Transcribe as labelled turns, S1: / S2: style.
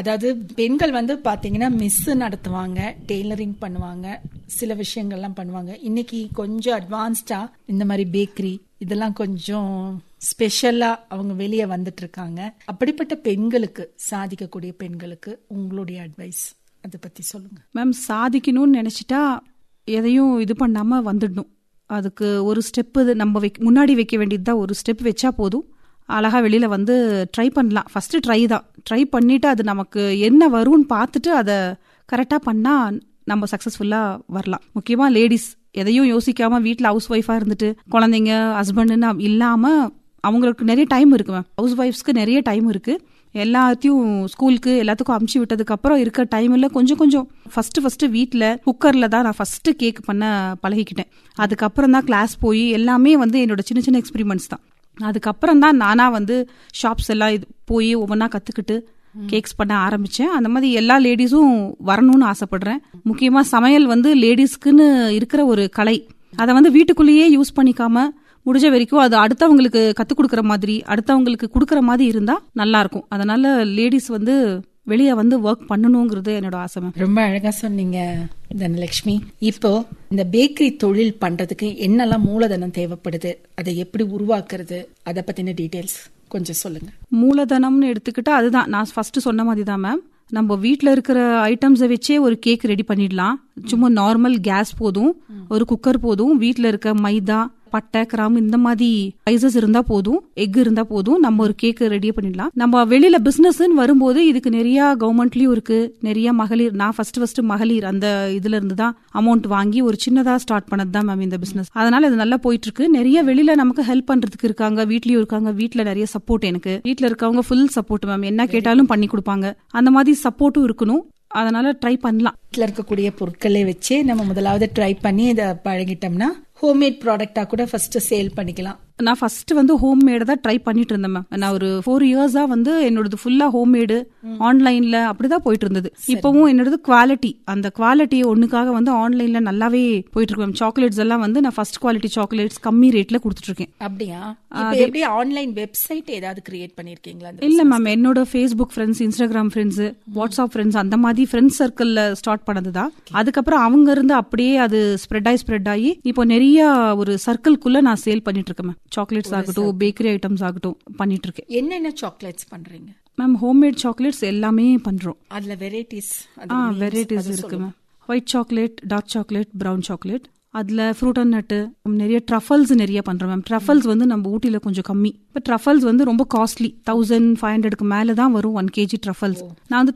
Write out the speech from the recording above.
S1: அதாவது பெண்கள் வந்து பாத்தீங்கன்னா மிஸ் நடத்துவாங்க டெய்லரிங் பண்ணுவாங்க சில விஷயங்கள்லாம் பண்ணுவாங்க இன்னைக்கு கொஞ்சம் அட்வான்ஸ்டா இந்த மாதிரி பேக்கரி இதெல்லாம் கொஞ்சம் ஸ்பெஷலா அவங்க வெளியே வந்துட்டு இருக்காங்க அப்படிப்பட்ட பெண்களுக்கு சாதிக்கக்கூடிய பெண்களுக்கு உங்களுடைய அட்வைஸ் அதை பத்தி சொல்லுங்க
S2: மேம் சாதிக்கணும்னு நினைச்சிட்டா எதையும் இது பண்ணாம வந்துடணும் அதுக்கு ஒரு ஸ்டெப் நம்ம வைக்க முன்னாடி வைக்க வேண்டியது தான் ஒரு ஸ்டெப் வச்சா போதும் அழகா வெளியில வந்து ட்ரை பண்ணலாம் ஃபர்ஸ்ட் ட்ரை தான் ட்ரை பண்ணிட்டு அது நமக்கு என்ன வரும்னு பார்த்துட்டு அதை கரெக்டா பண்ணா நம்ம சக்சஸ்ஃபுல்லா வரலாம் முக்கியமா லேடிஸ் எதையும் யோசிக்காம வீட்ல ஹவுஸ் ஒய்ஃபா இருந்துட்டு குழந்தைங்க ஹஸ்பண்டுன்னு இல்லாம அவங்களுக்கு நிறைய டைம் இருக்கு மேம் ஹவுஸ் ஒய்ஃப்ஸ்க்கு நிறைய டைம் இருக்கு எல்லாத்தையும் ஸ்கூலுக்கு எல்லாத்துக்கும் அமுச்சு விட்டதுக்கு அப்புறம் இருக்க டைம்ல கொஞ்சம் கொஞ்சம் ஃபர்ஸ்ட் ஃபர்ஸ்ட் வீட்ல குக்கர்ல தான் நான் ஃபர்ஸ்ட் கேக் பண்ண பழகிக்கிட்டேன் அதுக்கப்புறம் தான் கிளாஸ் போய் எல்லாமே வந்து என்னோட சின்ன சின்ன எக்ஸ்பெரிமெண்ட்ஸ் தான் அதுக்கப்புறம் தான் நானா வந்து ஷாப்ஸ் எல்லாம் இது போய் ஒவ்வொன்றா கத்துக்கிட்டு கேக்ஸ் பண்ண ஆரம்பிச்சேன் அந்த மாதிரி எல்லா லேடிஸும் வரணும்னு ஆசைப்படுறேன் முக்கியமா சமையல் வந்து லேடிஸ்க்குன்னு இருக்கிற ஒரு கலை அதை வந்து வீட்டுக்குள்ளேயே யூஸ் பண்ணிக்காம முடிஞ்ச வரைக்கும் அது அடுத்தவங்களுக்கு கத்துக் கொடுக்கற மாதிரி அடுத்தவங்களுக்கு கொடுக்கற மாதிரி இருந்தா நல்லா இருக்கும் அதனால லேடிஸ் வந்து வெளியே வந்து ஒர்க் பண்ணணுங்கிறது என்னோட ஆசை மேம்
S1: ரொம்ப அழகா சொன்னீங்க தனலட்சுமி இப்போ இந்த பேக்கரி தொழில் பண்றதுக்கு என்னெல்லாம் மூலதனம் தேவைப்படுது அதை எப்படி உருவாக்குறது அதை பத்தின டீடைல்ஸ் கொஞ்சம் சொல்லுங்க
S2: மூலதனம்னு எடுத்துக்கிட்டா அதுதான் நான் ஃபர்ஸ்ட் சொன்ன மாதிரி தான் மேம் நம்ம வீட்ல இருக்கிற ஐட்டம்ஸை வச்சே ஒரு கேக் ரெடி பண்ணிடலாம் சும்மா நார்மல் கேஸ் போதும் ஒரு குக்கர் போதும் வீட்ல இருக்க மைதா பட்டை கிராம்பு இந்த மாதிரி ஸ்பைசஸ் இருந்தா போதும் எக் இருந்தா போதும் நம்ம ஒரு கேக் ரெடி பண்ணிடலாம் நம்ம வெளியில பிசினஸ் வரும்போது இதுக்கு நிறைய கவர்மெண்ட்லயும் இருக்கு நிறைய மகளிர் நான் ஃபர்ஸ்ட் ஃபர்ஸ்ட் மகளிர் அந்த இதுல இருந்து தான் அமௌண்ட் வாங்கி ஒரு சின்னதா ஸ்டார்ட் பண்ணது தான் மேம் இந்த பிசினஸ் அதனால இது நல்லா போயிட்டு இருக்கு நிறைய வெளியில நமக்கு ஹெல்ப் பண்றதுக்கு இருக்காங்க வீட்லயும் இருக்காங்க வீட்ல நிறைய சப்போர்ட் எனக்கு வீட்ல இருக்கவங்க ஃபுல் சப்போர்ட் மேம் என்ன கேட்டாலும் பண்ணி கொடுப்பாங்க அந்த மாதிரி சப்போர்ட்டும் இருக்கணும் அதனால ட்ரை பண்ணலாம்
S1: வீட்டில் இருக்கக்கூடிய பொருட்களை வச்சே நம்ம முதலாவது ட்ரை பண்ணி இதை பழகிட்டோம்னா ஹோம்மேட் ப்ராடக்டா கூட ஃபர்ஸ்ட் சேல் பண்ணிக்கலாம்
S2: நான் ஃபர்ஸ்ட் வந்து ஹோம் மேடு தான் ட்ரை பண்ணிட்டு இருந்தேன் மேம் நான் ஒரு ஃபோர் இயர்ஸா வந்து என்னோடது ஃபுல்லா ஹோம் மேடு ஆன்லைன்ல அப்படிதான் போயிட்டு இருந்தது இப்பவும் என்னோடது குவாலிட்டி அந்த குவாலிட்டி ஒண்ணுக்காக வந்து ஆன்லைன்ல நல்லாவே போயிட்டு இருக்கு மேம் சாக்லேட்ஸ் எல்லாம் வந்து நான் ஃபர்ஸ்ட் குவாலிட்டி சாக்லேட்ஸ் கம்மி ரேட்ல கொடுத்துட்டு இருக்கேன்
S1: அப்படியா இப்போ எப்படி ஆன்லைன் வெப்சைட் ஏதாவது கிரியேட் பண்ணிருக்கீங்களா அந்த
S2: இல்ல மேம் என்னோட Facebook friends Instagram friends WhatsApp friends அந்த மாதிரி ஃப்ரெண்ட்ஸ் சர்க்கிள்ல ஸ்டார்ட் பண்ணதுதான் அதுக்கப்புறம் அவங்க இருந்து அப்படியே அது ஸ்ப்ரெட் ஆகி ஸ்ப்ரெட் ஆகி இப்போ நிறைய ஒரு சர்க்கிள்குள்ள நான் சேல் பண்ணிட்டு இருக்கேன் மேம் சாக்லேட்ஸ் ஆகட்டும் பேக்கரி ஐட்டம்ஸ் ஆகட்டும் பண்ணிட்டு இருக்கேன்
S1: என்னென்ன சாக்லேட்ஸ் பண்றீங்க
S2: மேம் ஹோம்மேட் சாக்லேட்ஸ் எல்லாமே பண்றோம்
S1: அதுல வெரைட்டிஸ்
S2: ஆ வெரைட்டிஸ் இருக்கு ma'am white chocolate dark chocolate brown chocolate அதுல ஃப்ரூட் அண்ட் நட்டு நிறைய ட்ரஃபல்ஸ் நிறைய பண்றோம் மேம் ட்ரஃபல்ஸ் வந்து நம்ம ஊட்டில கொஞ்சம் கம்மி இப்போ ட்ரஃபல்ஸ் வந்து ரொம்ப காஸ்ட்லி தௌசண்ட் ஃபைவ் ஹண்ட்ரட்க்கு மேல தான் வரும் ஒன் கேஜி ட்ரஃபல்ஸ் நான் வந்து